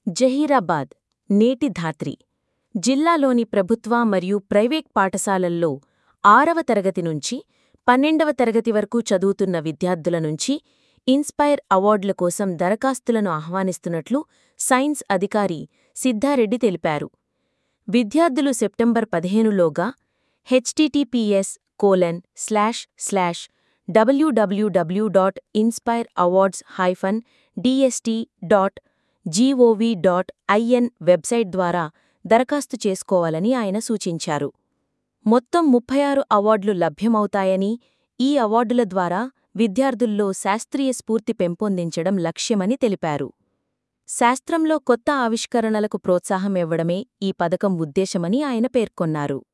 జహీరాబాద్ నేటి ధాత్రి జిల్లాలోని ప్రభుత్వ మరియు ప్రైవేట్ పాఠశాలల్లో ఆరవ తరగతి నుంచి పన్నెండవ తరగతి వరకు చదువుతున్న విద్యార్థుల నుంచి ఇన్స్పైర్ అవార్డుల కోసం దరఖాస్తులను ఆహ్వానిస్తున్నట్లు సైన్స్ అధికారి సిద్ధారెడ్డి తెలిపారు విద్యార్థులు సెప్టెంబర్ పదిహేనులోగా HTTPS colon slash slash WWW dot inspire awards hyphen DST dot GOV dot IN website ద్వారా దరఖాస్తు చేసుకోవాలని ఆయన సూచించారు మొత్తం ముప్పై ఆరు అవార్డులు లభ్యమవుతాయని ఈ అవార్డుల ద్వారా విద్యార్థుల్లో శాస్త్రీయ స్ఫూర్తి పెంపొందించడం లక్ష్యమని తెలిపారు శాస్త్రంలో కొత్త ఆవిష్కరణలకు ప్రోత్సాహం ఇవ్వడమే ఈ పథకం ఉద్దేశమని ఆయన పేర్కొన్నారు